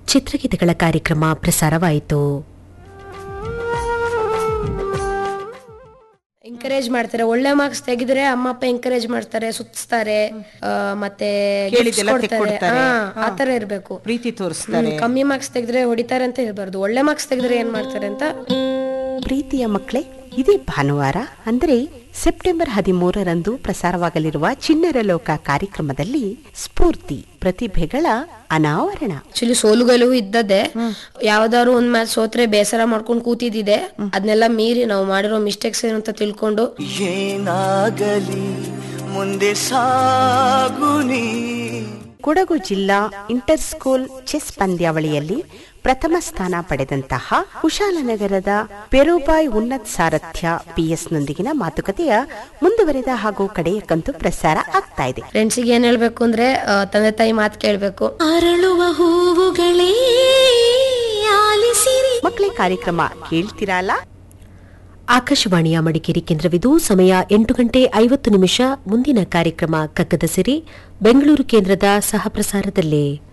ಚಿತ್ರಗೀತೆಗಳ ಕಾರ್ಯಕ್ರಮ ಪ್ರಸಾರವಾಯಿತು ಎಂಕರೇಜ್ ಮಾಡ್ತಾರೆ ಒಳ್ಳೆ ಮಾರ್ಕ್ಸ್ ತೆಗೆದ್ರೆ ಅಮ್ಮ ಅಪ್ಪ ಎಂಕರೇಜ್ ಮಾಡ್ತಾರೆ ಸುತ್ತಿಸ್ತಾರೆ ಆ, ಮತ್ತೆ ಕೇಳಿದ್ದೆಲ್ಲ gifts ಕೊಡ್ತಾರೆ. ತೆಕ್ಕೊಡ್ತಾರೆ. ಹಾ, ಆ ತರ ಇರ್ಬೇಕು ಪ್ರೀತಿ ತೋರಿಸ್ತಾರೆ ಹ್ಮ್, ಕಮ್ಮಿ ಮಾರ್ಕ್ಸ್ ತೆಗೆದ್ರೆ ಹೊಡಿತಾರೆ ಅಂತ ಹೇಳ್ಬಾರ್ದು ಒಳ್ಳೆ ಮಾರ್ಕ್ಸ್ ತೆಗೆದ್ರೆ ಏನ್ ಮಾಡ್ತಾರೆ ಅಂತ ಪ್ರೀತಿಯ ಮಕ್ಕಳೇ ಇದೇ ಭಾನುವಾರ ಅಂದರೆ ಸೆಪ್ಟೆಂಬರ್ ಹದಿಮೂರರಂದು ಪ್ರಸಾರವಾಗಲಿರುವ ಚಿಣ್ಣರ ಲೋಕ ಕಾರ್ಯಕ್ರಮದಲ್ಲಿ ಸ್ಫೂರ್ತಿ ಪ್ರತಿಭೆಗಳ ಅನಾವರಣ ಆಕ್ಚುಲಿ ಸೋಲುಗಳು ಇದ್ದದ್ದೇ ಯಾವ್ದಾದ್ರು ಒಂದ್ ಮ್ಯಾಚ್ ಸೋತ್ರೆ ಬೇಸರ ಮಾಡ್ಕೊಂಡು ಕೂತಿದ್ದಿದೆ ಅದನ್ನೆಲ್ಲ ಮೀರಿ ನಾವು ಮಾಡಿರೋ ಮಿಸ್ಟೇಕ್ಸ್ ಏನು ಅಂತ ತಿಳ್ಕೊಂಡು ಏನಾಗಲಿ ಮುಂದೆ ಸಾಗುನಿ ಕೊಡಗು ಜಿಲ್ಲಾ ಇಂಟರ್ ಸ್ಕೂಲ್ ಚೆಸ್ ಪಂದ್ಯಾವಳಿಯಲ್ಲಿ ಪ್ರಥಮ ಸ್ಥಾನ ಪಡೆದಂತಹ ಕುಶಾಲನಗರದ ಪೆರುಬಾಯ್ ಉನ್ನತ್ ಸಾರಥ್ಯ ಪಿಎಸ್ನೊಂದಿಗಿನ ಮಾತುಕತೆಯ ಮುಂದುವರೆದ ಹಾಗೂ ಕಡೆಯ ಕಂತು ಪ್ರಸಾರ ಆಗ್ತಾ ಇದೆ ಫ್ರೆಂಡ್ಸಿಗೆ ಏನ್ ಹೇಳ್ಬೇಕು ಅಂದ್ರೆ ಆ, ತಂದೆ ತಾಯಿ ಮಾತು ಕೇಳ್ಬೇಕು ಅರಳುವ ಹೂವುಗಳೇ ಆಲಿಸಿರಿ ಮಕ್ಕಳೇ ಕಾರ್ಯಕ್ರಮ ಕೇಳ್ತಿರಲ್ಲ ಆಕಾಶವಾಣಿಯ ಮಡಿಕೇರಿ ಕೇಂದ್ರವಿದು ಸಮಯ ಎಂಟು ಗಂಟೆ ಐವತ್ತು ನಿಮಿಷ ಮುಂದಿನ ಕಾರ್ಯಕ್ರಮ ಕಗ್ಗದ ಸಿರಿ ಬೆಂಗಳೂರು ಕೇಂದ್ರದ ಸಹಪ್ರಸಾರದಲ್ಲಿ